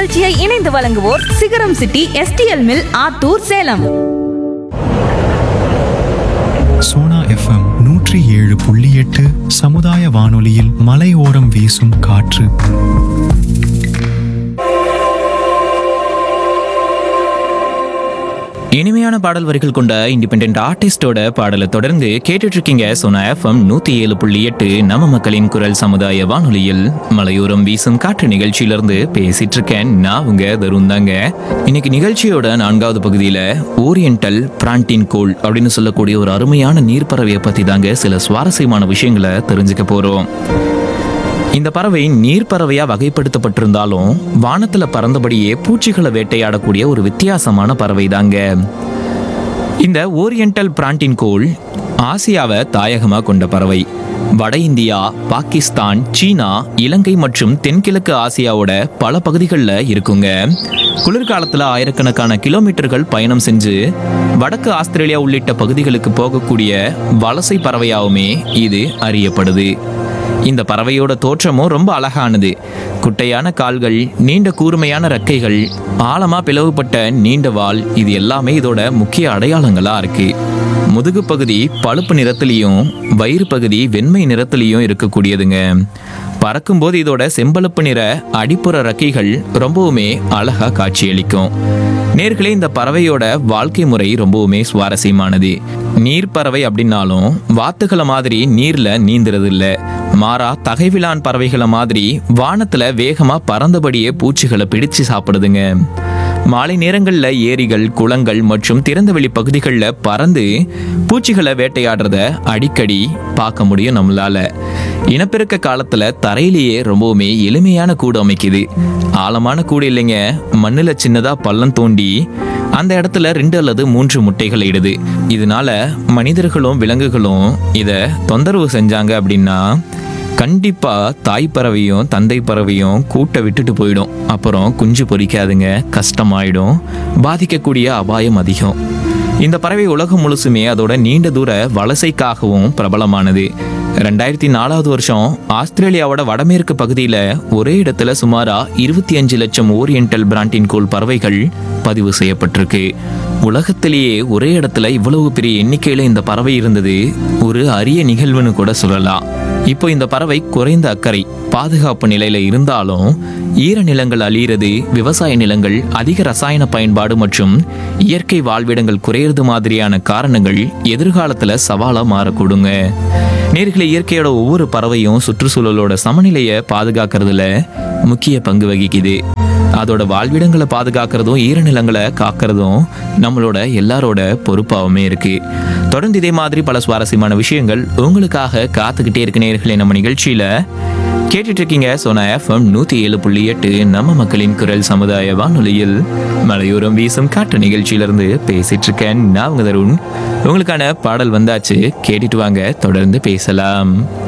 இந்நிகழ்ச்சியை இணைந்து வழங்குவோர் Sigaram city STL mill Attur Salem Sona FM நூற்றி ஏழு புள்ளி எட்டு சமுதாய வானொலியில் மலையோரம் வீசும் காற்று இனிமையான பாடல் வரிகள் கொண்ட இண்டிபெண்ட் ஆர்டிஸ்டோட பாடலை தொடர்ந்து கேட்டுட்டு இருக்கீங்க சோனா எஃப்எம் நூத்தி ஏழு புள்ளி எட்டு நம்ம மக்களின் குரல் சமுதாய வானொலியில் மலையோரம் வீசும் காற்று நிகழ்ச்சியிலிருந்து பேசிட்டு இருக்கேன் நான் உங்க தருண் தாங்க இன்னைக்கு நிகழ்ச்சியோட நான்காவது பகுதியில ஓரியண்டல் பிராண்டின் கோல் அப்படின்னு சொல்லக்கூடிய ஒரு அருமையான நீர்ப்பறவையை பத்தி தாங்க சில சுவாரஸ்யமான விஷயங்களை தெரிஞ்சுக்க போறோம் இந்த பறவை நீர்ப்பறவையா வகைப்படுத்தப்பட்டிருந்தாலும் வானத்துல பறந்தபடியே பூச்சிகளை வேட்டையாடக்கூடிய ஒரு வித்தியாசமான பறவை தாங்க இந்த ஓரியண்டல் பிராண்டின் கோல் ஆசியாவை தாயகமா கொண்ட பறவை வட இந்தியா பாகிஸ்தான் சீனா இலங்கை மற்றும் தென்கிழக்கு ஆசியாவோட பல பகுதிகளில் இருக்குங்க குளிர்காலத்தில் ஆயிரக்கணக்கான கிலோமீட்டர்கள் பயணம் செஞ்சு வடக்கு ஆஸ்திரேலியா உள்ளிட்ட பகுதிகளுக்கு போகக்கூடிய வலசை பறவையாவுமே இது அறியப்படுது இந்த பறவையோட தோற்றமும் ரொம்ப அழகானது குட்டையான கால்கள் நீண்ட கூர்மையான ரெக்கைகள் ஆழமா பிளவுபட்ட நீண்ட வால் இது எல்லாமே இதோட முக்கிய அடையாளங்களா இருக்கு முதுகு பகுதி பழுப்பு நிறத்திலையும் வயிறு பகுதி வெண்மை நிறத்திலையும் இருக்கக்கூடியதுங்க பறக்கும்போது இதோட செம்பழுப்பு நிற அடிப்புற ரெக்கைகள் ரொம்பவுமே அழகா காட்சியளிக்கும் நேர்களே இந்த பறவையோட வாழ்க்கை முறை ரொம்பவுமே சுவாரஸ்யமானது நீர் பறவை அப்படின்னாலும் வாத்துகளை மாதிரி நீர்ல நீந்துறது இல்ல மாறா தகைவிலான் பறவைகளை மாதிரி வானத்துல வேகமா பறந்தபடியே பூச்சிகளை பிடிச்சு சாப்பிடுதுங்க மாலை நேரங்களில் ஏரிகள் குளங்கள் மற்றும் திறந்தவெளி பகுதிகளில் பறந்து பூச்சிகளை வேட்டையாடுறத அடிக்கடி பார்க்க முடியும் நம்மளால இனப்பெருக்க காலத்துல தரையிலேயே ரொம்பவுமே எளிமையான கூடு அமைக்குது ஆழமான கூடு இல்லைங்க மண்ணுல சின்னதா பள்ளம் தோண்டி அந்த இடத்துல ரெண்டு அல்லது மூன்று முட்டைகள் இடுது இதனால மனிதர்களும் விலங்குகளும் இதை தொந்தரவு செஞ்சாங்க அப்படின்னா கண்டிப்பா தாய் பறவையும் தந்தை பறவையும் கூட்டை விட்டுட்டு போயிடும் அப்புறம் குஞ்சு பொரிக்காதுங்க கஷ்டமாயிடும் பாதிக்கக்கூடிய அபாயம் அதிகம் இந்த பறவை உலகம் முழுசுமே அதோட நீண்ட தூர வலசைக்காகவும் பிரபலமானது ரெண்டாயிரத்தி நாலாவது வருஷம் ஆஸ்திரேலியாவோட வடமேற்கு பகுதியில் ஒரே இடத்துல சுமாரா இருபத்தி அஞ்சு லட்சம் ஓரியண்டல் பிராண்டின் கோல் பறவைகள் பதிவு செய்யப்பட்டிருக்கு உலகத்திலேயே ஒரே இடத்துல இவ்வளவு பெரிய எண்ணிக்கையில இந்த பறவை இருந்தது ஒரு அரிய நிகழ்வுன்னு கூட சொல்லலாம் இப்போ இந்த பறவை குறைந்த அக்கறை பாதுகாப்பு நிலையில இருந்தாலும் ஈர நிலங்கள் அழியிறது விவசாய நிலங்கள் அதிக ரசாயன பயன்பாடு மற்றும் இயற்கை வாழ்விடங்கள் குறையிறது மாதிரியான காரணங்கள் எதிர்காலத்துல சவாலா மாறக்கூடுங்க நேர்களை இயற்கையோட ஒவ்வொரு பறவையும் சுற்றுச்சூழலோட சமநிலையை பாதுகாக்கிறதுல முக்கிய பங்கு வகிக்குது அதோட வாழ்விடங்களை பாதுகாக்கிறதும் ஈரநிலங்களை காக்கிறதும் நம்மளோட எல்லாரோட பொறுப்பாகவுமே இருக்கு தொடர்ந்து இதே மாதிரி பல சுவாரஸ்யமான விஷயங்கள் உங்களுக்காக காத்துக்கிட்டே இருக்க நேர்களே நம்ம நிகழ்ச்சியில கேட்டுட்டு இருக்கீங்க சோனா எஃப்எம் நூத்தி ஏழு புள்ளி எட்டு நம்ம மக்களின் குரல் சமுதாய வானொலியில் மலையோரம் வீசும் காற்று நிகழ்ச்சியிலிருந்து பேசிட்டு இருக்கேன் நான் உங்க தருண் உங்களுக்கான பாடல் வந்தாச்சு கேட்டுட்டு வாங்க தொடர்ந்து பேசலாம்